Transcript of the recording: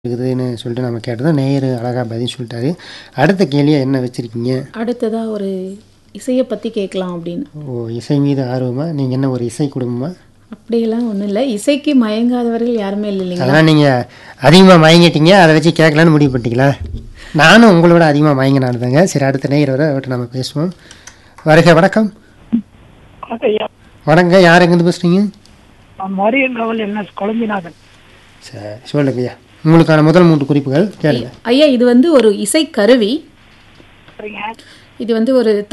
இருக்குதுன்னு சொல்லிட்டு நம்ம கேட்டதும் நேயர் அழகாக பதில் சொல்லிட்டாரு அடுத்த கேள்வியாக என்ன வச்சுருக்கீங்க அடுத்ததா ஒரு இசையை பற்றி கேட்கலாம் அப்படின்னு ஓ இசை மீது ஆர்வமா நீங்கள் என்ன ஒரு இசை குடும்பமா அப்படியெல்லாம் ஒன்றும் இல்லை இசைக்கு மயங்காதவர்கள் யாருமே இல்லை இல்லைங்களா அதெல்லாம் நீங்கள் அதிகமாக மயங்கிட்டீங்க அதை வச்சு கேட்கலான்னு முடிவு பண்ணிட்டீங்களா நானும் உங்களோட அதிகமாக மயங்கினானுதாங்க சரி அடுத்த நேயர் வர அவர்கிட்ட நம்ம பேசுவோம் வருக வணக்கம் ஐயா வணங்க யார் எங்கேருந்து பேசுகிறீங்க நான் மரியன் கவல் என்ன குழம்பினாதன் சரி சொல்லுங்கய்யா உங்களுக்கான முதல் மூன்று குறிப்புகள் கேளுங்க ஐயா இது வந்து ஒரு இசை கருவி சரிங்க இது வந்து ஒரு